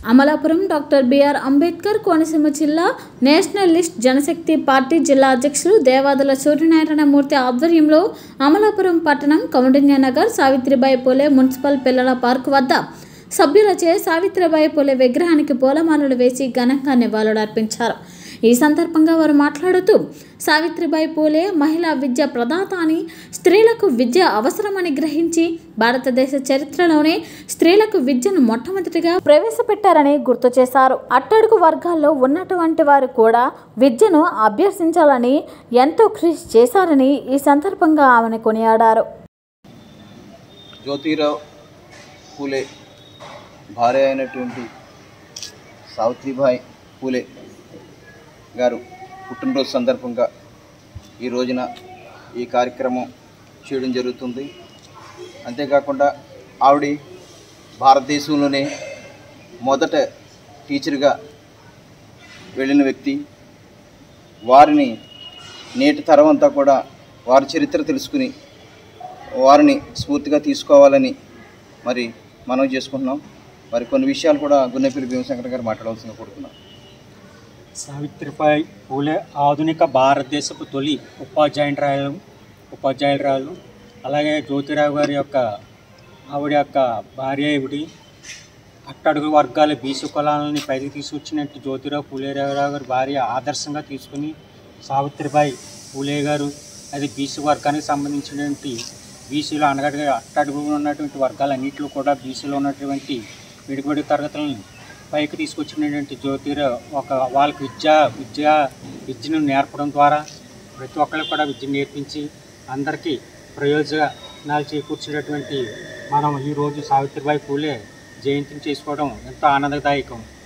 Amalapuram doctor B R Ambedkar Konaseema జిల్లా nationalist జనశక్తి party జిల్లా అధ్యక్షులు దేవాదుల సూర్యనారాయణమూర్తి ఆధ్వర్యంలో అమలాపురం పట్టణం కౌండిన్య నగర్ సావిత్రిబాయి పూలే మున్సిపల్ పిల్లల పార్క్ వద్ద సభ్యులచే సావిత్రిబాయి పూలే విగ్రహానికి పూలమాలలు వేసి ఘనంగా నివాళులర్పించారు ఈ సందర్భంగా వారు మాట్లాడుతూ సావిత్రిబాయి పూలే మహిళా విద్య ప్రదాత అని స్త్రీలకు విద్య అవసరమని గ్రహించి భారతదేశ చరిత్రలోనే స్త్రీలకు విద్యను మొట్టమొదటిగా ప్రవేశపెట్టారని గుర్తు చేశారు అట్టడుగు వర్గాల్లో ఉన్నటువంటి వారు కూడా విద్యను అభ్యసించాలని ఎంతో కృషి చేశారని ఈ సందర్భంగా ఆమెను కొనియాడారు జ్యోతిరావు పూలే భార్య అయినటువంటి సావిత్రిబాయి పూలే గారు పుట్టినరోజు సందర్భంగా ఈ రోజున ఈ కార్యక్రమం చేయడం జరుగుతుంది అంతేకాకుండా ఆవిడ భారతదేశంలోనే మొదట టీచర్గా వెళ్ళిన వ్యక్తి వారిని నేటి తరం అంతా కూడా వారి చరిత్ర తెలుసుకుని వారిని స్ఫూర్తిగా తీసుకోవాలని మరి మనం చేసుకుంటున్నాం మరి కొన్ని విషయాలు కూడా గున్నెపల్లి భీమశంకర్ గారు మాట్లాడవలసిందిగా కోరుతున్నాం సావిత్రిబాయి పూలే ఆధునిక భారతదేశపు తొలి ఉపాధ్యాయురాలు ఉపాధ్యాయురాలు అలాగే జ్యోతిరావు గారి యొక్క ఆవిడ యొక్క భార్య ఇవిడి అట్టడుగు వర్గాల బీసు కులాలని పైకి తీసుకొచ్చినట్టు జ్యోతిరావు పూలేరావు గారి భార్య ఆదర్శంగా తీసుకుని సావిత్రిబాయి పూలే గారు అది బీసీ వర్గానికి సంబంధించినటువంటి బీసీలో అనగా అట్టడుగు ఉన్నటువంటి వర్గాలన్నింటిలో కూడా బీసీలో ఉన్నటువంటి విడిపడి తరగతులను పైకి తీసుకొచ్చినటువంటి జ్యోతిరావు ఒక వాళ్ళకి విద్య విద్య విద్యను నేర్పడం ద్వారా ప్రతి ఒక్కరికి కూడా విద్య నేర్పించి అందరికీ ప్రయోజనాలు చేకూర్చినటువంటి మనం ఈరోజు సావిత్రిబాయి పూలే జయంతిని చేసుకోవడం ఎంతో ఆనందదాయకం